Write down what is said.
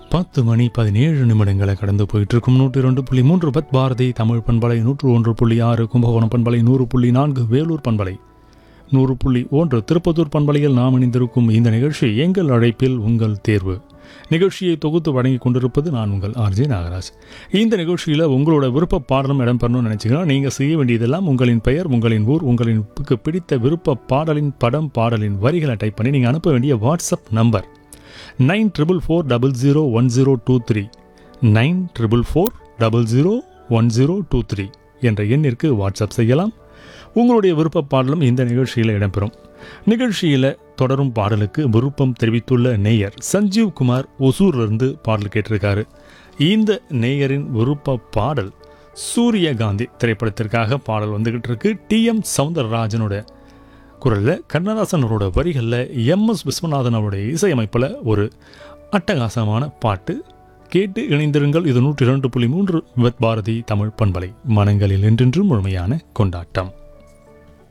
பத்து மணி பதினேழு நிமிடங்களை கடந்து போயிட்டு இருக்கும் நூற்றி இரண்டு புள்ளி மூன்று பத் பாரதி தமிழ் பண்பலை நூற்று ஒன்று புள்ளி ஆறு கும்பகோணம் பண்பலை நூறு புள்ளி நான்கு வேலூர் பண்பலை நூறு புள்ளி ஒன்று திருப்பத்தூர் பண்பலையில் நாம் இணைந்திருக்கும் இந்த நிகழ்ச்சி எங்கள் அழைப்பில் உங்கள் தேர்வு நிகழ்ச்சியை தொகுத்து வழங்கி கொண்டிருப்பது நான் உங்கள் ஆர்ஜே நாகராஜ் இந்த நிகழ்ச்சியில் உங்களோட விருப்ப பாடலும் இடம்பெறணும்னு நினச்சிங்கன்னா நீங்கள் செய்ய வேண்டியதெல்லாம் உங்களின் பெயர் உங்களின் ஊர் உங்களின் பிடித்த விருப்ப பாடலின் படம் பாடலின் வரிகளை டைப் பண்ணி நீங்கள் அனுப்ப வேண்டிய WhatsApp number nine triple four double zero one zero two three nine triple four double zero one zero two three என்ற எண்ணிற்கு வாட்ஸ்அப் செய்யலாம் உங்களுடைய விருப்ப பாடலும் இந்த நிகழ்ச்சியில் இடம்பெறும் நிகழ்ச்சியில் தொடரும் பாடலுக்கு விருப்பம் தெரிவித்துள்ள நேயர் சஞ்சீவ் குமார் ஒசூர்லேருந்து பாடல் கேட்டிருக்காரு இந்த நேயரின் விருப்ப பாடல் சூரியகாந்தி திரைப்படத்திற்காக பாடல் வந்துகிட்டு இருக்கு டி எம் சவுந்தரராஜனோட குரலில் கண்ணதாசன் அவரோட வரிகளில் எம் எஸ் விஸ்வநாதன் அவருடைய இசையமைப்பில் ஒரு அட்டகாசமான பாட்டு கேட்டு இணைந்திருங்கள் இது நூற்றி இரண்டு புள்ளி மூன்று வித் பாரதி தமிழ் பண்பலை மனங்களில் என்றென்றும் முழுமையான கொண்டாட்டம்